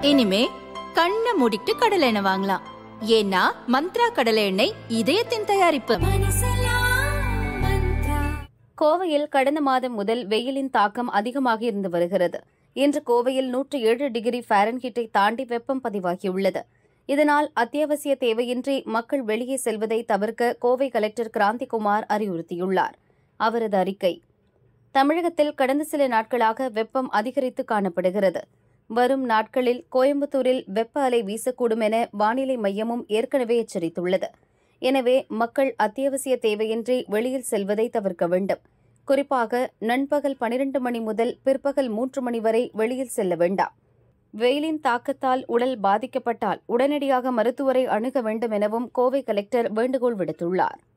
இனிமே கண்ணை மூடிட்டு கடலை எண்ணெய் வாங்கலாம் ஏன்னா மந்த்ரா கடலை எண்ணெய் இதயத்தின் தயாரிப்பு கோவையில் கடந்த மாதம் முதல் வெயிலின் தாக்கம் அதிகமாக இருந்து வருகிறது இன்று கோவையில் நூற்று ஏழு டிகிரி ஃபாரன்ஹீட்டை தாண்டி வெப்பம் பதிவாகியுள்ளது இதனால் அத்தியாவசிய தேவையின்றி மக்கள் வெளியே செல்வதை தவிர்க்க கோவை கலெக்டர் கிராந்திகுமார் அறிவுறுத்தியுள்ளார் அவரது அறிக்கை தமிழகத்தில் கடந்த சில நாட்களாக வெப்பம் அதிகரித்து காணப்படுகிறது வரும் நாட்களில் கோயம்புத்தூரில் வெப்ப அலை வீசக்கூடும் என வானிலை மையமும் ஏற்கனவே எச்சரித்துள்ளது எனவே மக்கள் அத்தியாவசிய தேவையின்றி வெளியில் செல்வதை தவிர்க்க வேண்டும் குறிப்பாக நண்பகல் பனிரெண்டு மணி முதல் பிற்பகல் மூன்று மணி வரை வெளியில் செல்ல வேண்டாம் வெயிலின் தாக்கத்தால் உடல் பாதிக்கப்பட்டால் உடனடியாக மருத்துவரை அணுக வேண்டும் எனவும் கோவை கலெக்டர் வேண்டுகோள் விடுத்துள்ளார்